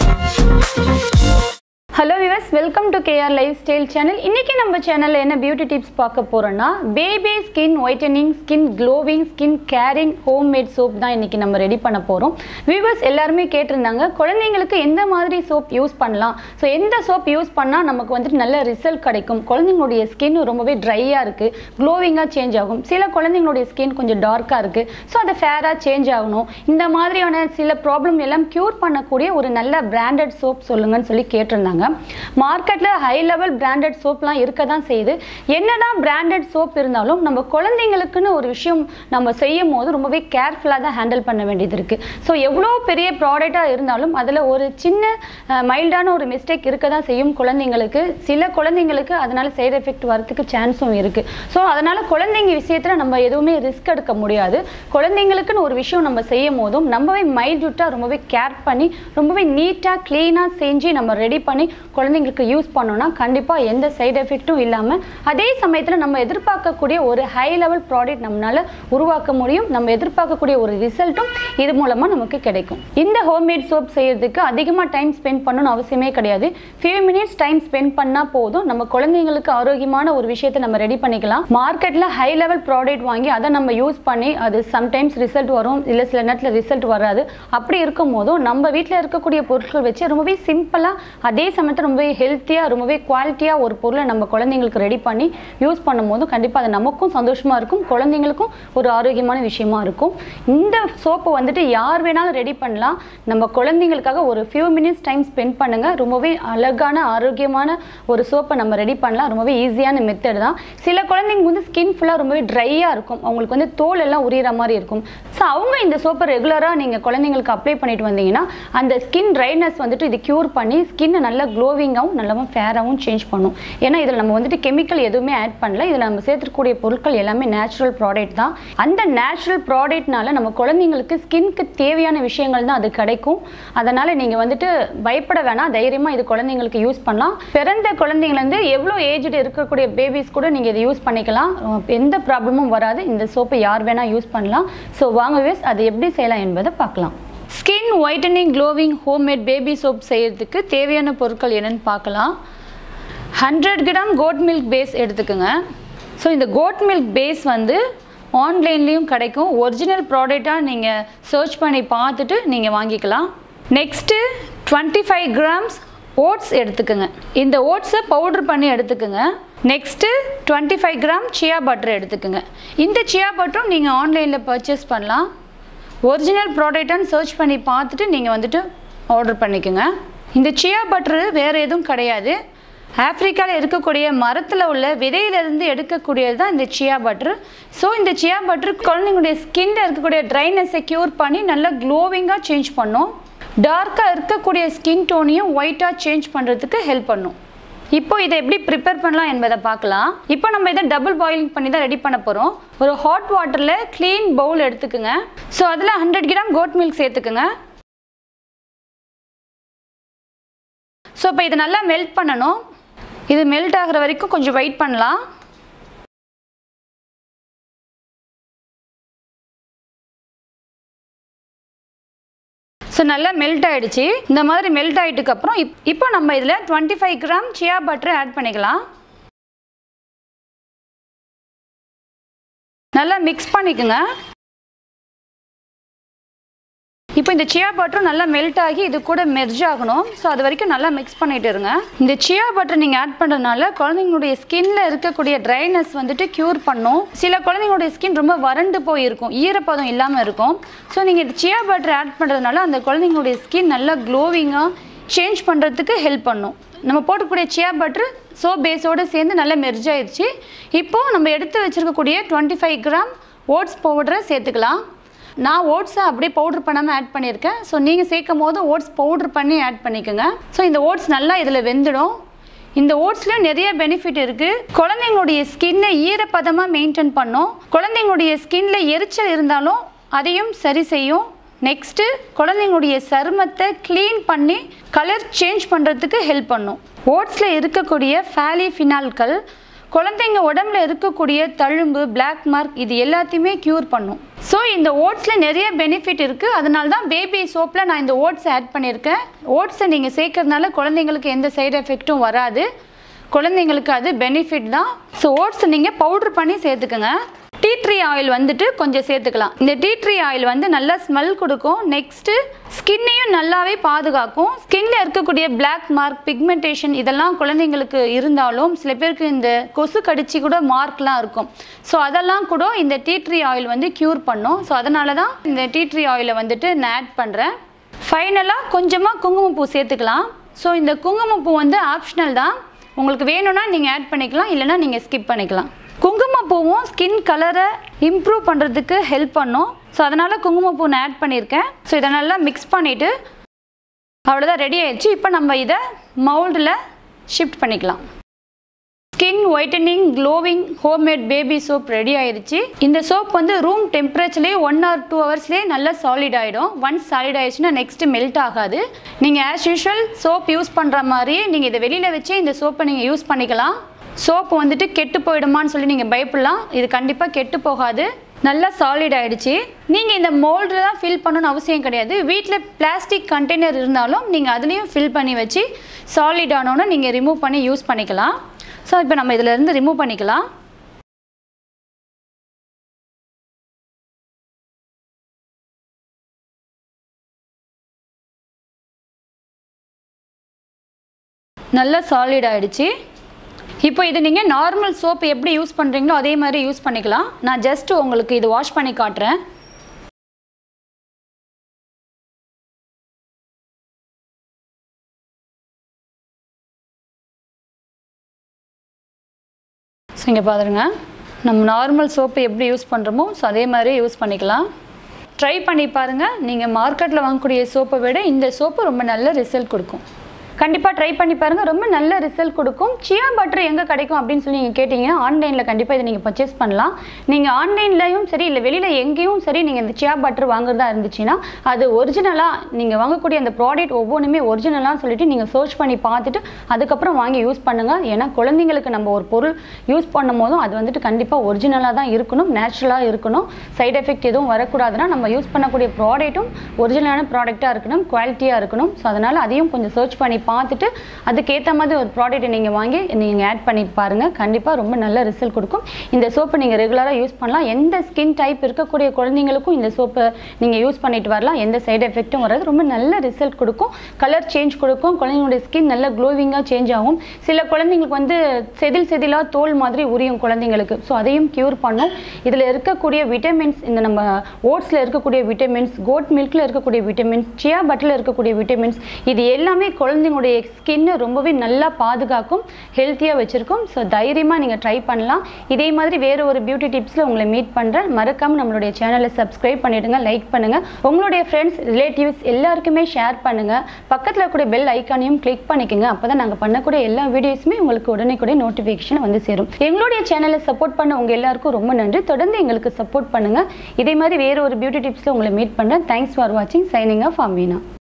hello viewers welcome to KR life style channel இன்றைக்கி நம்ம சேனலில் என்ன பியூட்டி டிப்ஸ் பார்க்க போகிறோன்னா baby skin whitening skin glowing skin caring home made soap தான் இன்றைக்கி நம்ம ரெடி பண்ண போகிறோம் வியூவர்ஸ் எல்லாருமே கேட்டிருந்தாங்க குழந்தைங்களுக்கு எந்த மாதிரி சோப் யூஸ் பண்ணலாம் ஸோ எந்த சோப் யூஸ் பண்ணால் நமக்கு வந்துட்டு நல்ல ரிசல்ட் கிடைக்கும் குழந்தைங்களுடைய ஸ்கின் ரொம்பவே ட்ரையாக இருக்குது க்ளோவிங்காக சேஞ்ச் ஆகும் சில குழந்தைங்களுடைய ஸ்கின் கொஞ்சம் டார்க்காக இருக்குது ஸோ அது ஃபேராக சேஞ்ச் ஆகணும் இந்த மாதிரியான சில ப்ராப்ளம் எல்லாம் க்யூர் பண்ணக்கூடிய ஒரு நல்ல பிராண்டட் சோப் சொல்லுங்கன்னு சொல்லி கேட்டிருந்தாங்க மார்க்கெட்டில் ஹை லெவல் பிராண்டட் சோப்லாம் இருக்க தான் செய்யுது என்னதான் பிராண்டட் சோப் இருந்தாலும் நம்ம குழந்தைங்களுக்குன்னு ஒரு விஷயம் நம்ம செய்யும் போது ரொம்பவே கேர்ஃபுல்லாக தான் ஹேண்டில் பண்ண வேண்டியது இருக்குது ஸோ எவ்வளோ பெரிய ப்ராடக்டாக இருந்தாலும் அதில் ஒரு சின்ன மைல்டான ஒரு மிஸ்டேக் இருக்க தான் செய்யும் குழந்தைங்களுக்கு சில குழந்தைங்களுக்கு அதனால சைடு எஃபெக்ட் வரதுக்கு சான்ஸும் இருக்குது ஸோ அதனால் குழந்தைங்க விஷயத்தில் நம்ம எதுவுமே ரிஸ்க் எடுக்க முடியாது குழந்தைங்களுக்குன்னு ஒரு விஷயம் நம்ம செய்யும் போதும் ரொம்பவே மைல்யூட்டாக ரொம்பவே கேர் பண்ணி ரொம்பவே நீட்டாக க்ளீனாக செஞ்சு நம்ம ரெடி பண்ணி குழந்தைங்களுக்கு யூஸ் பண்ணோம்னா கண்டிப்பாக எந்த சைடு எஃபெக்ட்டும் இல்லாமல் அதே சமயத்தில் நம்ம எதிர்பார்க்கக்கூடிய ஒரு ஹை லெவல் ப்ராடக்ட் நம்மளால் உருவாக்க முடியும் நம்ம எதிர்பார்க்கக்கூடிய ஒரு ரிசல்ட்டும் இது மூலமாக நமக்கு கிடைக்கும் இந்த ஹோம்மேட் சோப் செய்யறதுக்கு அதிகமாக டைம் ஸ்பெண்ட் பண்ணணும்னு அவசியமே கிடையாது ஃபியூ மினிட்ஸ் டைம் ஸ்பெண்ட் பண்ணால் போதும் நம்ம குழந்தைங்களுக்கு ஆரோக்கியமான ஒரு விஷயத்தை நம்ம ரெடி பண்ணிக்கலாம் மார்க்கெட்டில் ஹை லெவல் ப்ராடக்ட் வாங்கி அதை நம்ம யூஸ் பண்ணி அது சம்டைம்ஸ் ரிசல்ட் வரும் இல்லை சில நேரத்தில் ரிசல்ட் வராது அப்படி இருக்கும் போதும் நம்ம வீட்டில் இருக்கக்கூடிய பொருட்கள் வச்சு ரொம்பவே சிம்பிளாக அதே சமயத்தில் ரொம்பவே ஹெல்த்தியாக ரொம்பவே குவாலிட்டியாக ஒரு பொருளை நம்ம குழந்தைங்களுக்கு ரெடி பண்ணி யூஸ் பண்ணும்போது கண்டிப்பாக அது நமக்கும் சந்தோஷமாக இருக்கும் குழந்தைங்களுக்கும் ஒரு ஆரோக்கியமான விஷயமா இருக்கும் இந்த சோப்பு வந்துட்டு யார் வேணாலும் ரெடி பண்ணலாம் நம்ம குழந்தைங்களுக்காக ஒரு ஃபியூ மினிட்ஸ் டைம் ஸ்பெண்ட் பண்ணுங்கள் ரொம்பவே அழகான ஆரோக்கியமான ஒரு சோப்பை நம்ம ரெடி பண்ணலாம் ரொம்பவே ஈஸியான மெத்தட் தான் சில குழந்தைங்க வந்து ஸ்கின் ஃபுல்லாக ரொம்பவே ட்ரையாக இருக்கும் அவங்களுக்கு வந்து தோல் எல்லாம் உரியிற மாதிரி இருக்கும் ஸோ அவங்க இந்த சோப்பை ரெகுலராக நீங்கள் குழந்தைங்களுக்கு அப்ளை பண்ணிட்டு வந்தீங்கன்னா அந்த ஸ்கின் ட்ரைனஸ் வந்துட்டு இது க்யூர் பண்ணி ஸ்கின்னை நல்லா க்ளோவிங்காகவும் நல்லாவும் ஃபேராகவும் சேஞ்ச் பண்ணும் ஏன்னா இதில் நம்ம வந்துட்டு கெமிக்கல் எதுவுமே ஆட் பண்ணல இதில் நம்ம சேர்த்துக்கூடிய பொருட்கள் எல்லாமே நேச்சுரல் ப்ராடக்ட் தான் அந்த நேச்சுரல் ப்ராடக்ட்னால நம்ம குழந்தைங்களுக்கு ஸ்கின்க்கு தேவையான விஷயங்கள் தான் அது கிடைக்கும் அதனால் நீங்கள் வந்துட்டு பயப்பட வேணாம் தைரியமாக இது குழந்தைங்களுக்கு யூஸ் பண்ணலாம் பிறந்த குழந்தைங்கலேருந்து எவ்வளோ ஏஜ்டு இருக்கக்கூடிய பேபிஸ் கூட நீங்கள் இதை யூஸ் பண்ணிக்கலாம் அஹ் எந்த ப்ராப்ளமும் வராது இந்த சோப்பை யார் வேணால் யூஸ் பண்ணலாம் ஸோ வாங்க வேஸ் அது எப்படி செய்யலாம் என்பதை பார்க்கலாம் skin whitening glowing homemade baby soap செய்யறதுக்கு தேவையான பொருட்கள் என்னென்னு பார்க்கலாம் hundred gram goat milk base எடுத்துக்கோங்க ஸோ இந்த கோட் மில்க் பேஸ் வந்து ஆன்லைன்லேயும் கிடைக்கும் ஒரிஜினல் ப்ராடக்டாக நீங்கள் சர்ச் பண்ணி பார்த்துட்டு நீங்கள் வாங்கிக்கலாம் next twenty five grams oats எடுத்துக்கோங்க இந்த ஓட்ஸை பவுட்ரு பண்ணி எடுத்துக்கோங்க next twenty five gram shea butter எடுத்துக்கோங்க இந்த சியா பட்டரும் நீங்கள் ஆன்லைனில் பர்ச்சேஸ் பண்ணலாம் ஒரிஜினல் ப்ராடக்டான்னு சர்ச் பண்ணி பார்த்துட்டு நீங்கள் வந்துட்டு ஆர்டர் பண்ணிக்கோங்க இந்த சியா பட்டரு வேறு எதுவும் கிடையாது ஆப்பிரிக்காவில் இருக்கக்கூடிய மரத்தில் உள்ள விதையிலிருந்து எடுக்கக்கூடியது தான் இந்த சியா பட்டர் ஸோ இந்த சியா பட்டர் குழந்தைங்களுடைய ஸ்கின்ல இருக்கக்கூடிய ட்ரைனஸை க்யூர் பண்ணி நல்லா க்ளோவிங்காக சேஞ்ச் பண்ணும் டார்க்காக இருக்கக்கூடிய ஸ்கின் டோனையும் ஒயிட்டாக சேஞ்ச் பண்ணுறதுக்கு ஹெல்ப் பண்ணும் இப்போ இதை எப்படி ப்ரிப்பேர் பண்ணலாம் என்பதை பார்க்கலாம் இப்போ நம்ம இதை டபுள் பாயிலிங் பண்ணி தான் ரெடி பண்ண போகிறோம் ஒரு ஹாட் வாட்டரில் க்ளீன் பவுல் எடுத்துக்கோங்க ஸோ அதில் ஹண்ட்ரட் கிராம் கோட் மில்க் சேர்த்துக்குங்க ஸோ இப்போ இதை நல்லா மெல்ட் பண்ணணும் இது மெல்ட் ஆகிற வரைக்கும் கொஞ்சம் வெயிட் பண்ணலாம் ஸோ நல்லா மெல்ட் ஆகிடுச்சு இந்த மாதிரி மெல்ட் ஆகிட்டுக்கு அப்புறம் இப் இப்போ நம்ம இதில் twenty five gram shea butter add பண்ணிக்கலாம் நல்லா மிக்ஸ் பண்ணிக்கோங்க இப்போ இந்த சியா பட்டரும் நல்லா மெல்ட் ஆகி இது கூட மெர்ஜ் ஆகணும் ஸோ அது வரைக்கும் நல்லா மிக்ஸ் பண்ணிட்டு இருங்க இந்த சியா பட்டர் நீங்கள் ஆட் பண்ணுறதுனால குழந்தைங்களுடைய ஸ்கின்ல இருக்கக்கூடிய ட்ரைனஸ் வந்துட்டு க்யூர் பண்ணும் சில குழந்தைங்களுடைய ஸ்கின் ரொம்ப வறண்டு போயிருக்கும் ஈரப்பதம் இல்லாமல் இருக்கும் ஸோ நீங்கள் இந்த சியா பட்டர் ஆட் பண்ணுறதுனால அந்த குழந்தைங்களுடைய ஸ்கின் நல்லா க்ளோவிங்காக சேஞ்ச் பண்ணுறதுக்கு ஹெல்ப் பண்ணும் நம்ம போட்டக்கூடிய சியா பட்டர் சோ பேஸோடு சேர்ந்து நல்லா மெர்ஜ் ஆயிடுச்சு இப்போது நம்ம எடுத்து வச்சுருக்கக்கூடிய டுவெண்ட்டி ஃபைவ் கிராம் ஓட்ஸ் பவுடரை சேர்த்துக்கலாம் நான் ஓட்ஸை அப்படியே பவுடர் பண்ணாமல் ஆட் பண்ணியிருக்கேன் ஸோ நீங்கள் சேர்க்கும் போது ஓட்ஸ் பவுடர் பண்ணி ஆட் பண்ணிக்கோங்க ஸோ இந்த ஓட்ஸ் நல்லா இதில் வெந்துடும் இந்த ஓட்ஸ்லேயும் நிறைய பெனிஃபிட் இருக்குது குழந்தைங்களுடைய ஸ்கின்னை ஈரப்பதமாக மெயின்டைன் பண்ணும் குழந்தைங்களுடைய ஸ்கின்ல எரிச்சல் இருந்தாலும் அதையும் சரி செய்யும் நெக்ஸ்ட்டு குழந்தைங்களுடைய சருமத்தை க்ளீன் பண்ணி கலர் சேஞ்ச் பண்ணுறதுக்கு ஹெல்ப் பண்ணும் ஓட்ஸில் இருக்கக்கூடிய ஃபேலி ஃபினால்கள் குழந்தைங்க உடம்புல இருக்கக்கூடிய தழும்பு பிளாக் மார்க் இது எல்லாத்தையுமே க்யூர் பண்ணும் ஸோ இந்த ஓட்ஸில் நிறைய பெனிஃபிட் இருக்குது அதனால தான் பேபி சோப்பில் நான் இந்த ஓட்ஸ் ஆட் பண்ணியிருக்கேன் ஓட்ஸை நீங்கள் சேர்க்கறதுனால குழந்தைங்களுக்கு எந்த சைடு எஃபெக்ட்டும் வராது குழந்தைங்களுக்கு அது பெனிஃபிட் தான் ஸோ ஓட்ஸ் நீங்கள் பவுட்ரு பண்ணி சேர்த்துக்கோங்க டீ ட்ரீ ஆயில் வந்துட்டு கொஞ்சம் சேர்த்துக்கலாம் இந்த டீ ட்ரீ ஆயில் வந்து நல்லா ஸ்மெல் கொடுக்கும் நெக்ஸ்ட்டு ஸ்கின்னையும் நல்லாவே பாதுகாக்கும் ஸ்கின்ல இருக்கக்கூடிய பிளாக் மார்க் பிக்மெண்டேஷன் இதெல்லாம் குழந்தைங்களுக்கு இருந்தாலும் சில பேருக்கு இந்த கொசு கடிச்சு கூட மார்க்லாம் இருக்கும் ஸோ அதெல்லாம் கூட இந்த டீ ட்ரீ ஆயில் வந்து க்யூர் பண்ணும் ஸோ அதனால தான் இந்த டீ ட்ரீ ஆயிலை வந்துட்டு நான் ஆட் பண்ணுறேன் ஃபைனலாக கொஞ்சமாக குங்குமப்பூ சேர்த்துக்கலாம் ஸோ இந்த குங்குமப்பூ வந்து ஆப்ஷனல் தான் உங்களுக்கு வேணும்னா நீங்கள் ஆட் பண்ணிக்கலாம் இல்லைன்னா நீங்கள் ஸ்கிப் பண்ணிக்கலாம் குங்குமப்பூவும் ஸ்கின் கலரை இம்ப்ரூவ் பண்ணுறதுக்கு ஹெல்ப் பண்ணும் ஸோ அதனால் குங்குமப்பூ நான் ஆட் பண்ணியிருக்கேன் ஸோ இதை நல்லா மிக்ஸ் பண்ணிவிட்டு அவ்வளோதான் ரெடி ஆயிடுச்சு இப்போ நம்ம இதை மவுல்டில் ஷிஃப்ட் பண்ணிக்கலாம் skin whitening glowing homemade baby soap ready ஆயிருச்சு இந்த சோப் வந்து ரூம் டெம்பரேச்சர்லேயே ஒன் ஆர் டூ ஹவர்ஸ்லேயே நல்லா சாலிட் ஆகிடும் ஒன்ஸ் சாலிட் ஆயிடுச்சுன்னா நெக்ஸ்ட் மெல்ட் ஆகாது நீங்கள் ஆஸ் யூஷுவல் சோப் யூஸ் பண்ணுற மாதிரியே நீங்கள் இதை வெளியில் வச்சே இந்த சோப்பை நீங்கள் யூஸ் பண்ணிக்கலாம் சோப்பு வந்துட்டு கெட்டு போயிடுமான்னு சொல்லி நீங்கள் பயப்படலாம் இது கண்டிப்பாக கெட்டு போகாது நல்லா சாலிட் ஆயிடுச்சு நீங்கள் இந்த மோல்டில் தான் ஃபில் பண்ணணும்னு அவசியம் கிடையாது வீட்டில் பிளாஸ்டிக் கண்டெய்னர் இருந்தாலும் நீங்கள் அதுலேயும் ஃபில் பண்ணி வச்சு சாலிட் ஆனோன்னு நீங்கள் ரிமூவ் பண்ணி யூஸ் பண்ணிக்கலாம் ஸோ இப்போ நம்ம இதில் இருந்து ரிமூவ் பண்ணிக்கலாம் நல்லா சாலிட் ஆயிடுச்சு இப்போ இது நீங்கள் நார்மல் சோப் எப்படி யூஸ் பண்ணுறீங்களோ அதே மாதிரி யூஸ் பண்ணிக்கலாம் நான் ஜஸ்ட் உங்களுக்கு இது வாஷ் பண்ணி காட்டுறேன் ஸோ இங்கே பாருங்க நம்ம நார்மல் சோப்பு எப்படி யூஸ் பண்ணுறோமோ ஸோ அதே மாதிரி யூஸ் பண்ணிக்கலாம் ட்ரை பண்ணி பாருங்கள் நீங்கள் மார்க்கெட்டில் வாங்கக்கூடிய சோப்பை விட இந்த சோப்பு ரொம்ப நல்ல ரிசல்ட் கொடுக்கும் கண்டிப்பாக ட்ரை பண்ணி பாருங்கள் ரொம்ப நல்ல ரிசல்ட் கொடுக்கும் சியா பட்டர் எங்கே கிடைக்கும் அப்படின்னு சொல்லி நீங்கள் கேட்டிங்கன்னா ஆன்லைனில் கண்டிப்பாக இதை நீங்கள் பர்ச்சேஸ் பண்ணலாம் நீங்கள் ஆன்லைன்லையும் சரி இல்லை வெளியில் எங்கேயும் சரி நீங்கள் இந்த சியா பட்டர் வாங்குறதா இருந்துச்சுன்னா அது ஒரிஜினலாக நீங்கள் வாங்கக்கூடிய அந்த ப்ராடக்ட் ஒவ்வொன்றுமே ஒரிஜினலாக சொல்லிட்டு நீங்கள் சர்ச் பண்ணி பார்த்துட்டு அதுக்கப்புறம் வாங்கி யூஸ் பண்ணுங்கள் ஏன்னா குழந்தைங்களுக்கு நம்ம ஒரு பொருள் யூஸ் பண்ணும் போதும் அது வந்துட்டு கண்டிப்பாக ஒரிஜினலாக தான் இருக்கணும் நேச்சுரலாக இருக்கணும் சைடு எஃபெக்ட் எதுவும் வரக்கூடாதுன்னா நம்ம யூஸ் பண்ணக்கூடிய ப்ராடக்ட்டும் ஒரிஜினலான ப்ராடக்டாக இருக்கணும் குவாலிட்டியாக இருக்கணும் ஸோ அதனால் அதையும் கொஞ்சம் சர்ச் பண்ணி பார்த்துட்டு அதுக்கேற்ற மாதிரி ஒரு ப்ராடக்ட்டை நீங்கள் வாங்கி நீங்கள் ஆட் பண்ணி பாருங்கள் கண்டிப்பாக ரொம்ப நல்ல ரிசல்ட் கொடுக்கும் இந்த சோப்பை நீங்கள் ரெகுலராக யூஸ் பண்ணலாம் எந்த ஸ்கின் டைப் இருக்கக்கூடிய குழந்தைங்களுக்கும் இந்த சோப்பை நீங்கள் யூஸ் பண்ணிட்டு வரலாம் எந்த சைடு எஃபெக்ட்டும் வராது ரொம்ப நல்ல ரிசல்ட் கொடுக்கும் கலர் சேஞ்ச் கொடுக்கும் குழந்தைங்களுடைய ஸ்கின் நல்ல க்ளோவிங்காக சேஞ்ச் ஆகும் சில குழந்தைங்களுக்கு வந்து செதில் செதிலாக தோல் மாதிரி உரியும் குழந்தைங்களுக்கு ஸோ அதையும் க்யூர் பண்ணும் இதில் இருக்கக்கூடிய விட்டமின்ஸ் இந்த நம்ம ஓட்ஸில் இருக்கக்கூடிய விட்டமின்ஸ் கோட் மில்கில் இருக்கக்கூடிய விட்டமின்ஸ் சியா பட்டில் இருக்கக்கூடிய விட்டமின்ஸ் இது எல்லாமே குழந்தைங்களுடைய ஸ்கின்னை ரொம்பவே நல்லா பாதுகாக்கும் ஹெல்த்தியாக வச்சுருக்கும் ஸோ தைரியமாக நீங்கள் ட்ரை பண்ணலாம் இதே மாதிரி வேறு ஒரு பியூட்டி டிப்ஸில் உங்களை மீட் பண்ணுறேன் மறக்காமல் நம்மளுடைய சேனலை சப்ஸ்கிரைப் பண்ணிவிடுங்க லைக் பண்ணுங்கள் உங்களுடைய ஃப்ரெண்ட்ஸ் ரிலேட்டிவ்ஸ் எல்லாருக்குமே ஷேர் பண்ணுங்கள் பக்கத்தில் இருக்கக்கூடிய பெல் ஐக்கானையும் கிளிக் பண்ணிக்கோங்க அப்போ தான் நாங்கள் பண்ணக்கூடிய எல்லா வீடியோஸுமே உங்களுக்கு உடனே நோட்டிஃபிகேஷன் வந்து சேரும் எங்களுடைய சேனலை சப்போர்ட் பண்ண உங்கள் எல்லாருக்கும் ரொம்ப நன்றி தொடர்ந்து எங்களுக்கு சப்போர்ட் பண்ணுங்கள் இதே மாதிரி வேறு ஒரு பியூட்டி டிப்ஸில் உங்களை மீட் பண்ணுறேன் தேங்க்ஸ் ஃபார் வாட்சிங் சைனிங் ஆஃப் அமீனா